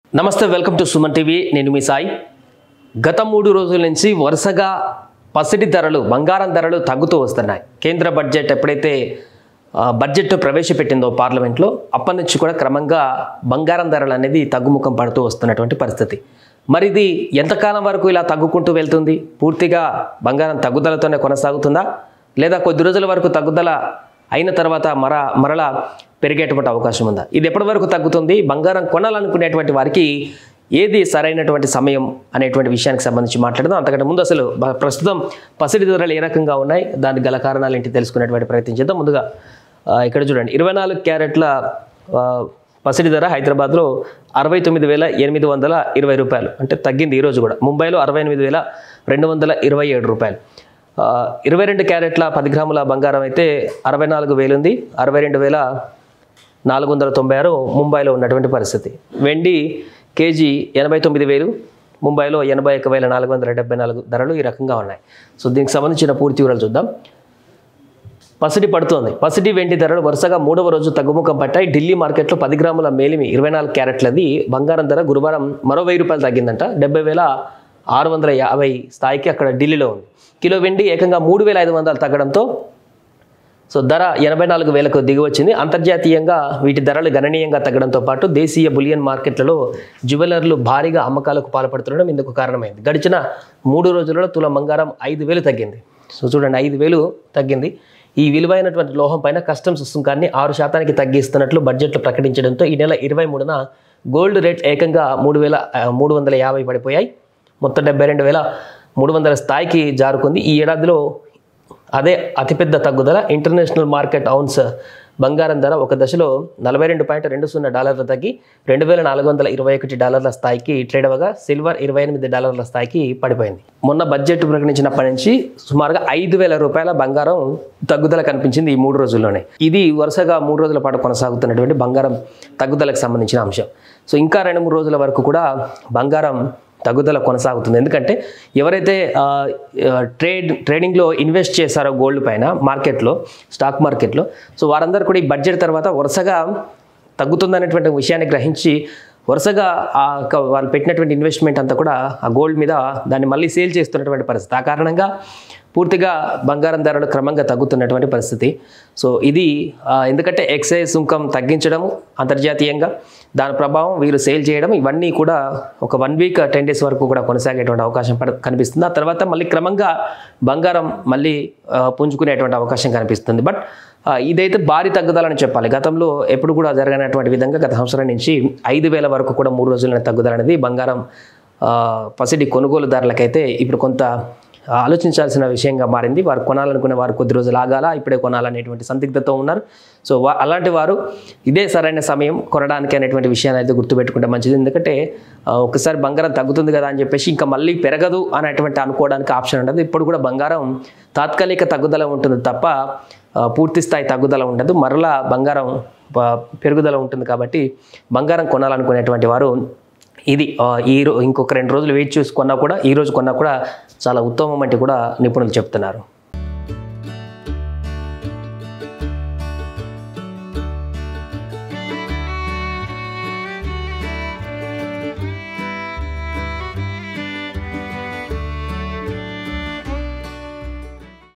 నమస్తే welcome to Suman TV నేను మీ సాయి గత మూడు రోజుల నుంచి వరుసగా పసిడి ధరలు బంగారం ధరలు తగ్గుతూ వస్తున్నాయి కేంద్ర బడ్జెట్ ఎప్పుడైతే ఆ, బడ్జెట్ ప్రవేశపెట్టిందో పార్లమెంట్లో అప్పటి నుంచి కూడా క్రమంగా బంగారం ధరలు అనేది తగ్గుముఖం పడుతూ వస్తున్నటువంటి పరిస్థితి మరి ఇది ఎంతకాలం వరకు ఇలా తగ్గుకుంటూ వెళ్తుంది పూర్తిగా బంగారం తగ్గుదలతోనే కొనసాగుతుందా లేదా కొద్ది రోజుల వరకు తగ్గుదల అయిన తర్వాత మర మరలా పెరిగేటువంటి అవకాశం ఉందా ఇది ఎప్పటి వరకు తగ్గుతుంది బంగారం కొనాలనుకునేటువంటి వారికి ఏది సరైనటువంటి సమయం అనేటువంటి విషయానికి సంబంధించి మాట్లాడదాం అంతకంటే ముందు అసలు బ- ప్రస్తుతం పసిడి ధరలు ఏ రకంగా ఉన్నాయి దానికి గల కారణాలు ఏంటి తెలుసుకునేటువంటి ప్రయత్నం చేద్దాం ముందుగా ఆ, ఇక్కడ చూడండి ఇరవై నాలుగు క్యారెట్ల ఆ, పసిడి ధర హైదరాబాద్లో అరవై తొమ్మిది వేల ఎనిమిది వందల ఇరవై రూపాయలు అంటే తగ్గింది ఈరోజు కూడా ముంబైలో అరవై ఎనిమిది వేల రెండు వందల ఇరవై ఏడు రూపాయలు ఆ, ఇరవై రెండు క్యారెట్ల పది గ్రాముల బంగారం అయితే అరవై నాలుగు వేలు ఉంది అరవై రెండు వేల నాలుగు వందల తొంభై ఆరు ముంబైలో ఉన్నటువంటి పరిస్థితి వెండి కేజీ ఎనభై తొమ్మిది వేలు ముంబైలో ఎనభై ఒక వేల నాలుగు వందల డెబ్బై నాలుగు ధరలు ఈ రకంగా ఉన్నాయి సో దీనికి సంబంధించిన పూర్తి వివరాలు చూద్దాం పసిడి పడుతోంది పసిడి వెండి ధరలు వరుసగా మూడవ రోజు తగ్గుముఖం పట్టాయి ఢిల్లీ మార్కెట్లో పది గ్రాముల మేలిమి ఇరవై నాలుగు క్యారెట్లది బంగారం ధర గురువారం మరో వెయ్యి రూపాయలు తగ్గిందంట డెబ్బై వేల ఆరు వందల యాభై స్థాయికి అక్కడ ఢిల్లీలో ఉంది కిలో వెండి ఏకంగా మూడు వేల ఐదు వందలు తగ్గడంతో సో ధర ఎనభై నాలుగు వేలకు దిగి వచ్చింది అంతర్జాతీయంగా వీటి ధరలు గణనీయంగా తగ్గడంతో పాటు దేశీయ బులియన్ మార్కెట్లలో జ్యువెలర్లు భారీగా అమ్మకాలకు పాల్పడుతుండడం ఇందుకు కారణమైంది గడిచిన మూడు రోజులలో తుల బంగారం ఐదు వేలు తగ్గింది సో చూడండి ఐదు వేలు తగ్గింది ఈ విలువైనటువంటి లోహం పైన కస్టమ్స్ సుంకాన్ని ఆరు శాతానికి తగ్గిస్తున్నట్లు బడ్జెట్లో ప్రకటించడంతో ఈ నెల ఇరవై మూడున గోల్డ్ రేట్ ఏకంగా మూడు వేల ఆ, మూడు వందల యాభై పడిపోయాయి మొత్తం డెబ్బై రెండు వేల మూడు వందల స్థాయికి జారుకుంది ఈ ఏడాదిలో అదే అతిపెద్ద తగ్గుదల ఇంటర్నేషనల్ మార్కెట్ ఔన్స్ బంగారం ధర ఒక దశలో నలభై రెండు పాయింట్ రెండు సున్నా డాలర్లు తగ్గి రెండు వేల నాలుగు వందల ఇరవై ఒకటి డాలర్ల స్థాయికి ట్రేడ్ అవ్వగా సిల్వర్ ఇరవై ఎనిమిది డాలర్ల స్థాయికి పడిపోయింది మొన్న బడ్జెట్ ప్రకటించినప్పటి నుంచి సుమారుగా ఐదు వేల రూపాయల బంగారం తగ్గుదల కనిపించింది ఈ మూడు రోజుల్లోనే ఇది వరుసగా మూడు రోజుల పాటు కొనసాగుతున్నటువంటి బంగారం తగ్గుదలకు సంబంధించిన అంశం సో ఇంకా రెండు మూడు రోజుల వరకు కూడా బంగారం తగ్గుదల కొనసాగుతుంది ఎందుకంటే ఎవరైతే ఆ, ఆ, ట్రేడ్ ట్రేడింగ్లో ఇన్వెస్ట్ చేశారో గోల్డ్ పైన మార్కెట్లో స్టాక్ మార్కెట్లో సో వారందరూ కూడా ఈ బడ్జెట్ తర్వాత వరుసగా తగ్గుతుందనేటువంటి విషయాన్ని గ్రహించి వరుసగా ఆ యొక్క వాళ్ళు పెట్టినటువంటి ఇన్వెస్ట్మెంట్ అంతా కూడా ఆ గోల్డ్ మీద దాన్ని మళ్ళీ సేల్ చేస్తున్నటువంటి పరిస్థితి ఆ కారణంగా పూర్తిగా బంగారం ధరలు క్రమంగా తగ్గుతున్నటువంటి పరిస్థితి సో ఇది ఆ, ఎందుకంటే ఎక్సైజ్ సుంకం తగ్గించడం అంతర్జాతీయంగా దాని ప్రభావం వీరు సేల్ చేయడం ఇవన్నీ కూడా ఒక వన్ వీక్ టెన్ డేస్ వరకు కూడా కొనసాగేటువంటి అవకాశం పడ కనిపిస్తుంది ఆ తర్వాత మళ్ళీ క్రమంగా బంగారం మళ్ళీ ఆ, పుంజుకునేటువంటి అవకాశం కనిపిస్తుంది బట్ ఆ, ఇదైతే భారీ తగ్గుదలని చెప్పాలి గతంలో ఎప్పుడు కూడా జరగనటువంటి విధంగా గత సంవత్సరం నుంచి ఐదు వేల వరకు కూడా మూడు రోజుల తగ్గుదల అనేది బంగారం ఆ, పసిడి కొనుగోలుదారులకైతే ఇప్పుడు కొంత ఆలోచించాల్సిన విషయంగా మారింది వారు కొనాలనుకునే వారు కొద్ది రోజులు ఆగాల ఇప్పుడే కొనాలనేటువంటి సందిగ్ధతో ఉన్నారు సో వా అలాంటి వారు ఇదే సరైన సమయం కొనడానికి అనేటువంటి విషయాన్ని అయితే గుర్తుపెట్టుకుంటే మంచిది ఎందుకంటే ఆ, ఒకసారి బంగారం తగ్గుతుంది కదా అని చెప్పేసి ఇంకా మళ్ళీ పెరగదు అనేటువంటి అనుకోవడానికి ఆప్షన్ ఉండదు ఇప్పుడు కూడా బంగారం తాత్కాలిక తగ్గుదల ఉంటుంది తప్ప ఆ, పూర్తి స్థాయి తగ్గుదల ఉండదు మరలా బంగారం ప- పెరుగుదల ఉంటుంది కాబట్టి బంగారం కొనాలనుకునేటువంటి వారు ఇది ఆ, ఈ రో ఇంకొక రెండు రోజులు వెయిట్ చూసి కొన్నా కూడా ఈ రోజు కొన్నా కూడా చాలా ఉత్తమం అంటే కూడా నిపుణులు చెప్తున్నారు